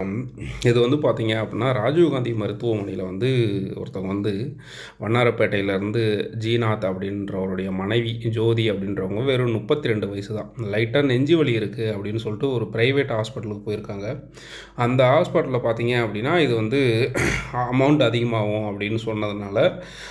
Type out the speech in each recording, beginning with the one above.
வணக்கம் இது வந்து பார்த்தீங்க அப்படின்னா ராஜீவ்காந்தி மருத்துவமனையில் வந்து ஒருத்தவங்க வந்து வண்ணாரப்பேட்டையிலேருந்து ஜீநாத் அப்படின்றவருடைய மனைவி ஜோதி அப்படின்றவங்க வெறும் முப்பத்தி ரெண்டு வயசு தான் லைட்டாக நெஞ்சு வலி இருக்குது அப்படின்னு சொல்லிட்டு ஒரு ப்ரைவேட் ஹாஸ்பிட்டலுக்கு போயிருக்காங்க அந்த ஹாஸ்பிட்டலில் பார்த்தீங்க அப்படின்னா இது வந்து அமௌண்ட் அதிகமாகும் அப்படின்னு சொன்னதுனால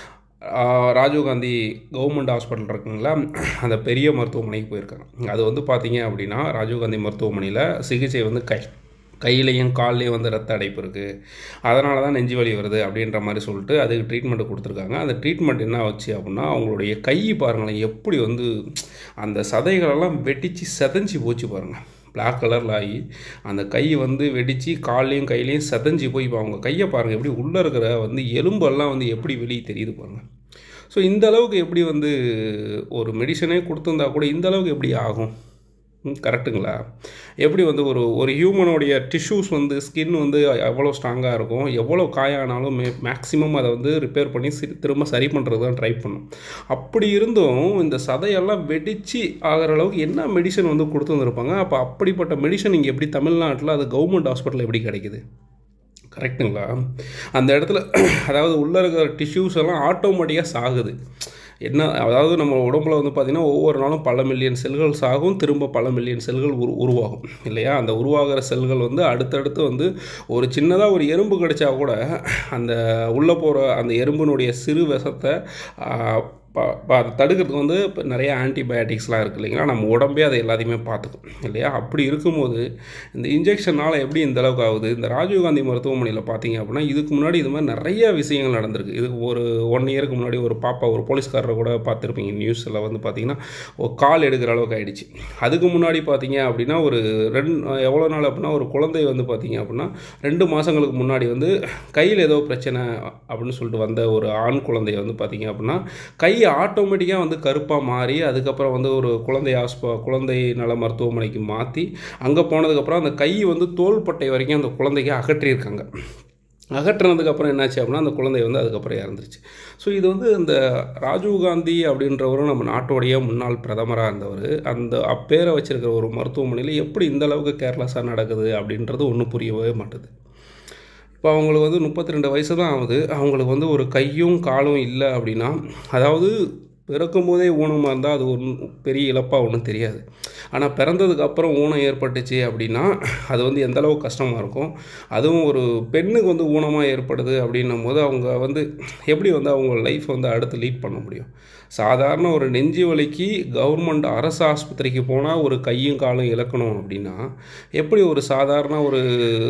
ஆஹ் ராஜீவ்காந்தி கவர்மெண்ட் ஹாஸ்பிட்டல் இருக்குங்களா அந்த பெரிய மருத்துவமனைக்கு போயிருக்காங்க அது வந்து பார்த்தீங்க அப்படின்னா ராஜீவ்காந்தி மருத்துவமனையில் சிகிச்சை வந்து கை கையிலையும் கால்லையும் வந்து ரத்த அடைப்பு இருக்குது அதனால தான் நெஞ்சு வலி வருது அப்படின்ற மாதிரி சொல்லிட்டு அதுக்கு ட்ரீட்மெண்ட் கொடுத்துருக்காங்க அந்த ட்ரீட்மெண்ட் என்ன வச்சு அப்படின்னா அவங்களுடைய கை பாருங்களேன் எப்படி வந்து அந்த சதைகளெல்லாம் வெட்டிச்சு செதஞ்சு போச்சு பாருங்கள் பிளாக் கலரில் ஆகி அந்த கை வந்து வெடித்து கால்லையும் கையிலையும் செதஞ்சு போய் இப்போ அவங்க கையை பாருங்கள் எப்படி உள்ளே இருக்கிற வந்து எலும்பெல்லாம் வந்து எப்படி வெளியே தெரியுது பாருங்கள் ஸோ இந்த அளவுக்கு எப்படி வந்து ஒரு மெடிசனே கொடுத்துருந்தா கூட இந்த அளவுக்கு எப்படி ஆகும் ம், கரெக்ட்டுங்களா எப்படி வந்து ஒரு ஒரு ஹியூமனுடைய டிஷ்யூஸ் வந்து ஸ்கின் வந்து எவ்வளோ ஸ்ட்ராங்காக இருக்கும் எவ்வளோ காயானாலும் மே மேக்ஸிமம் அதை வந்து ரிப்பேர் பண்ணி சி திரும்ப சரி பண்ணுறது தான் ட்ரை பண்ணும் அப்படி இருந்தும் இந்த சதையெல்லாம் வெடித்து ஆகிற அளவுக்கு என்ன மெடிசன் வந்து கொடுத்துருந்துருப்பாங்க அப்போ அப்படிப்பட்ட மெடிசன் இங்கே எப்படி தமிழ்நாட்டில் அது கவர்மெண்ட் ஹாஸ்பிட்டல் எப்படி கிடைக்குது கரெக்டுங்களா அந்த இடத்துல அதாவது உள்ளே இருக்கிற டிஷ்யூஸ் எல்லாம் ஆட்டோமேட்டிக்காக சாகுது என்ன அதாவது நம்ம உடம்புல வந்து பார்த்திங்கன்னா ஒவ்வொரு நாளும் பல மில்லியன் செல்கள் சாகும் திரும்ப பல மில்லியன் செல்கள் உரு உருவாகும் இல்லையா அந்த உருவாகிற செல்கள் வந்து அடுத்தடுத்து வந்து ஒரு சின்னதாக ஒரு எறும்பு கிடைச்சா கூட அந்த உள்ளே போகிற அந்த எறும்பினுடைய சிறு விஷத்தை ஆ, ப- ப- அதை தடுக்கிறதுக்கு வந்து இப்போ நிறைய ஆன்டிபயோட்டிக்ஸ்லாம் இருக்குது இல்லைங்களா நம்ம உடம்பே அதை எல்லாத்தையுமே பார்த்துக்கும் இல்லையா அப்படி இருக்கும்போது இந்த இன்ஜெக்ஷனால் எப்படி இந்த அளவுக்கு ஆகுது இந்த ராஜீவ்காந்தி மருத்துவமனையில் பார்த்தீங்க அப்படின்னா இதுக்கு முன்னாடி இது மாதிரி நிறைய விஷயங்கள் நடந்திருக்கு இதுக்கு ஒரு ஒன் இயருக்கு முன்னாடி ஒரு பாப்பா ஒரு போலீஸ்காரரை கூட பார்த்துருப்பீங்க நியூஸில் வந்து பார்த்தீங்கன்னா ஒரு கால் எடுக்கிற அளவுக்கு ஆயிடுச்சு அதுக்கு முன்னாடி பார்த்தீங்க அப்படின்னா ஒரு ரெண்டு எவ்வளோ நாள் அப்படின்னா ஒரு குழந்தை வந்து பார்த்தீங்க அப்படின்னா ரெண்டு மாதங்களுக்கு முன்னாடி வந்து கையில் ஏதோ பிரச்சனை அப்படின்னு சொல்லிட்டு வந்த ஒரு ஆண் குழந்தைய வந்து பார்த்தீங்க அப்படின்னா கை ஆட்டோமேட்டிக்காக வந்து கருப்பாக மாறி அதுக்கப்புறம் வந்து ஒரு குழந்தை ஹாஸ்ப குழந்தை நல மருத்துவமனைக்கு மாற்றி அங்கே போனதுக்கப்புறம் அந்த கை வந்து தோள்பட்டை வரைக்கும் அந்த குழந்தைக்கு அகற்றியிருக்காங்க அகற்றினதுக்கப்புறம் என்னாச்சு அப்படின்னா அந்த குழந்தை வந்து அதுக்கப்புறம் இறந்துருச்சு ஸோ இது வந்து இந்த ராஜீவ்காந்தி அப்படின்றவரும் நம்ம நாட்டோடைய முன்னாள் பிரதமராக இருந்தவர் அந்த அப்பேரை வச்சிருக்கிற ஒரு மருத்துவமனையில் எப்படி இந்த அளவுக்கு கேர்லெஸ்ஸாக நடக்குது அப்படின்றது ஒன்றும் புரியவே மாட்டுது இப்போ அவங்களுக்கு வந்து முப்பத்தி ரெண்டு வயசு தான் ஆகுது அவங்களுக்கு வந்து ஒரு கையும் காலும் இல்லை அப்படின்னா அதாவது பிறக்கும் போதே ஊனமாக இருந்தால் அது ஒரு பெரிய இழப்பாக ஒன்றும் தெரியாது ஆனால் பிறந்ததுக்கு அப்புறம் ஊனம் ஏற்பட்டுச்சு அப்படின்னா அது வந்து எந்த அளவுக்கு கஷ்டமாக இருக்கும் அதுவும் ஒரு பெண்ணுக்கு வந்து ஊனமாக ஏற்படுது அப்படின்னும் போது அவங்க வந்து எப்படி வந்து அவங்க லைஃப் வந்து அடுத்து லீட் பண்ண முடியும் சாதாரண ஒரு நெஞ்சு வலிக்கு கவர்மெண்ட் அரசு ஆஸ்பத்திரிக்கு போனால் ஒரு கையும் காலும் இழக்கணும் அப்படின்னா எப்படி ஒரு சாதாரண ஒரு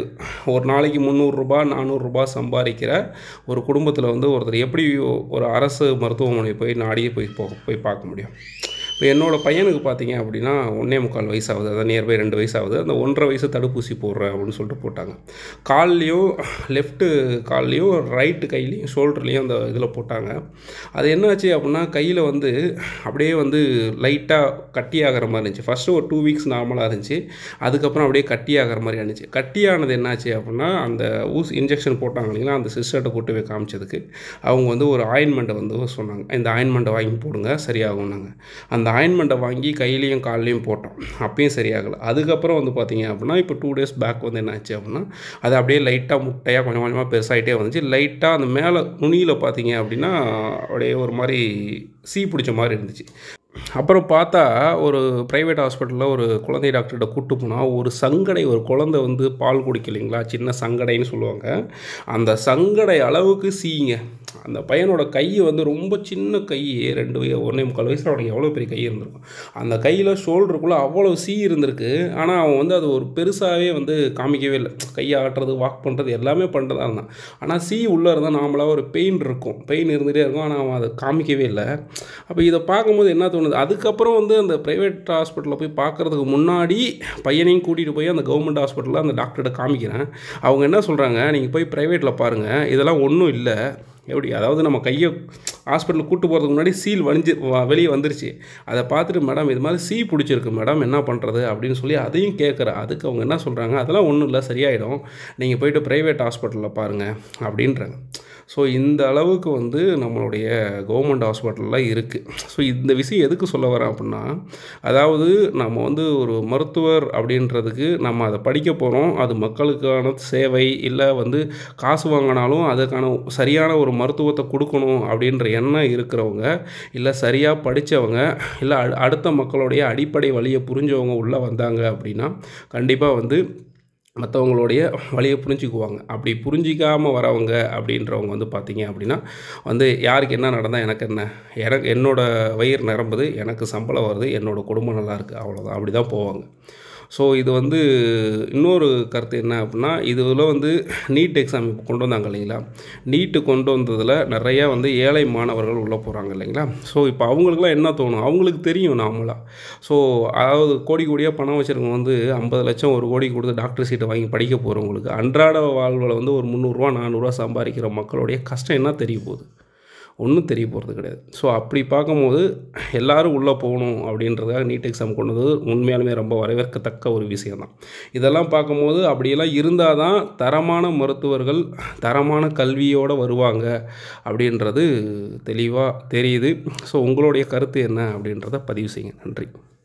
ஒரு நாளைக்கு முந்நூறுரூபா நானூறுரூபா சம்பாதிக்கிற ஒரு குடும்பத்தில் வந்து ஒருத்தர் எப்படி ஒரு அரசு மருத்துவமனை போய் நாடியே போய் போக போய் பார்க்க முடியும் இப்போ என்னோடய பையனுக்கு பார்த்தீங்க அப்படின்னா ஒன்றே முக்கால் வயசு ஆகுது அதான் நியர்பை ரெண்டு வயசு ஆகுது அந்த ஒன்றரை வயசு தடுப்பூசி போடுறேன் அப்படின்னு சொல்லிட்டு போட்டாங்க கால்லையும் லெஃப்ட்டு கால்லையும் ரைட்டு கையிலையும் ஷோல்டர்லேயும் அந்த இதில் போட்டாங்க அது என்னாச்சு அப்படின்னா கையில் வந்து அப்படியே வந்து லைட்டாக கட்டியாகிற மாதிரி இருந்துச்சு ஃபஸ்ட்டு ஒரு டூ வீக்ஸ் நார்மலாக இருந்துச்சு அதுக்கப்புறம் அப்படியே கட்டியாகிற மாதிரி இருந்துச்சு கட்டியானது என்னாச்சு அப்படின்னா அந்த ஊசி இன்ஜெக்ஷன் போட்டாங்க இல்லைங்களா அந்த சிஸ்டர்கிட்ட கூட்டு போய் காமிச்சதுக்கு அவங்க வந்து ஒரு ஆயின்மெண்ட்டை வந்து சொன்னாங்க இந்த ஆயின்மெண்ட்டை வாங்கி போடுங்க சரியாகும்னாங்க அந்த ஆயின்மெண்ட்டை வாங்கி கையிலையும் கால்லையும் போட்டோம் அப்பயும் சரியாகலை அதுக்கப்புறம் வந்து பார்த்தீங்க அப்படின்னா இப்போ டூ டேஸ் பேக் வந்து என்ன ஆச்சு அப்படின்னா அது அப்படியே லைட்டாக முட்டையாக கொஞ்சம் கொஞ்சமாக பெருசாகிட்டே வந்துச்சு லைட்டாக அந்த மேலே நுனியில் பார்த்தீங்க அப்படின்னா அப்படியே ஒரு மாதிரி சீ பிடிச்ச மாதிரி இருந்துச்சு அப்புறம் பார்த்தா ஒரு ப்ரைவேட் ஹாஸ்பிட்டலில் ஒரு குழந்தை டாக்டர்கிட்ட கூட்டு போனால் ஒரு சங்கடை ஒரு குழந்தை வந்து பால் குடிக்கலைங்களா சின்ன சங்கடைன்னு சொல்லுவாங்க அந்த சங்கடை அளவுக்கு சீங்க அந்த பையனோட கை வந்து ரொம்ப சின்ன கை ரெண்டு வய- ஒன்றே முக்கால் வயசில் அவனுக்கு எவ்வளோ பெரிய கை இருந்திருக்கும் அந்த கையில் ஷோல்டருக்குள்ளே அவ்வளோ சீ இருந்திருக்கு ஆனால் அவன் வந்து அது ஒரு பெருசாகவே வந்து காமிக்கவே இல்லை கையை ஆட்டுறது வாக் பண்ணுறது எல்லாமே பண்ணுறதா இருந்தான் ஆனால் சீ உள்ளே இருந்தால் நாமளாக ஒரு பெயின் இருக்கும் பெயின் இருந்துகிட்டே இருக்கும் ஆனால் அவன் அதை காமிக்கவே இல்லை அப்போ இதை பார்க்கும்போது என்ன தோணுது அதுக்கப்புறம் வந்து அந்த ப்ரைவேட் ஹாஸ்பிட்டலில் போய் பார்க்குறதுக்கு முன்னாடி பையனையும் கூட்டிகிட்டு போய் அந்த கவர்மெண்ட் ஹாஸ்பிட்டலில் அந்த டாக்டர்கிட்ட காமிக்கிறேன் அவங்க என்ன சொல்கிறாங்க நீங்கள் போய் ப்ரைவேட்டில் பாருங்கள் இதெல்லாம் ஒன்றும் இல்லை எப்படி அதாவது நம்ம கையை ஹாஸ்பிட்டலுக்கு கூட்டு போகிறதுக்கு முன்னாடி சீல் வலிஞ்சு வ- வெளியே வந்துருச்சு அதை பார்த்துட்டு மேடம் இது மாதிரி சீ பிடிச்சிருக்கு மேடம் என்ன பண்ணுறது அப்படின்னு சொல்லி அதையும் கேட்குறேன் அதுக்கு அவங்க என்ன சொல்கிறாங்க அதெல்லாம் ஒன்றும் இல்லை சரியாயிடும் நீங்கள் போயிட்டு ப்ரைவேட் ஹாஸ்பிட்டலில் பாருங்கள் அப்படின்றாங்க ஸோ இந்த அளவுக்கு வந்து நம்மளுடைய கவர்மெண்ட் ஹாஸ்பிட்டலில் இருக்குது ஸோ இந்த விஷயம் எதுக்கு சொல்ல வரேன் அப்படின்னா அதாவது நம்ம வந்து ஒரு மருத்துவர் அப்படின்றதுக்கு நம்ம அதை படிக்க போகிறோம் அது மக்களுக்கான சேவை இல்லை வந்து காசு வாங்கினாலும் அதுக்கான சரியான ஒரு மருத்துவத்தை கொடுக்கணும் அப்படின்ற எண்ணம் இருக்கிறவங்க இல்லை சரியாக படித்தவங்க இல்லை அ- அடுத்த மக்களுடைய அடிப்படை வழியை புரிஞ்சவங்க உள்ளே வந்தாங்க அப்படின்னா கண்டிப்பாக வந்து மற்றவங்களுடைய வழியை புரிஞ்சுக்குவாங்க அப்படி புரிஞ்சிக்காமல் வரவங்க அப்படின்றவங்க வந்து பார்த்தீங்க அப்படின்னா வந்து யாருக்கு என்ன நடந்தால் எனக்கு என்ன எனக்கு என்னோட வயிறு நிரம்புது எனக்கு சம்பளம் வருது என்னோட குடும்பம் நல்லா இருக்குது அவ்வளோதான் அப்படி தான் போவாங்க ஸோ இது வந்து இன்னொரு கருத்து என்ன அப்படின்னா இதில் வந்து நீட் எக்ஸாம் இப்போ கொண்டு வந்தாங்க இல்லைங்களா நீட்டு கொண்டு வந்ததில் நிறையா வந்து ஏழை மாணவர்கள் உள்ளே போகிறாங்க இல்லைங்களா ஸோ இப்போ அவங்களுக்குலாம் என்ன தோணும் அவங்களுக்கு தெரியும் நார்மலாக ஸோ அதாவது கோடி கோடியாக பணம் வச்சுருக்கவங்க வந்து ஐம்பது லட்சம் ஒரு கோடி கொடுத்து டாக்டர் சீட்டை வாங்கி படிக்க போகிறவங்களுக்கு அன்றாட வாழ்வில் வந்து ஒரு முந்நூறுரூவா நானூறுரூவா சம்பாதிக்கிற மக்களுடைய கஷ்டம் என்ன தெரிய போகுது ஒன்றும் தெரிய போகிறது கிடையாது ஸோ அப்படி பார்க்கும்போது எல்லாரும் உள்ளே போகணும் அப்படின்றதுக்காக நீட் எக்ஸாம் கொண்டு வந்தது உண்மையாலுமே ரொம்ப வரவேற்கத்தக்க ஒரு விஷயம்தான் இதெல்லாம் பார்க்கும்போது அப்படியெல்லாம் இருந்தால் தான் தரமான மருத்துவர்கள் தரமான கல்வியோடு வருவாங்க அப்படின்றது தெளிவாக தெரியுது ஸோ உங்களுடைய கருத்து என்ன அப்படின்றத பதிவு செய்யுங்க நன்றி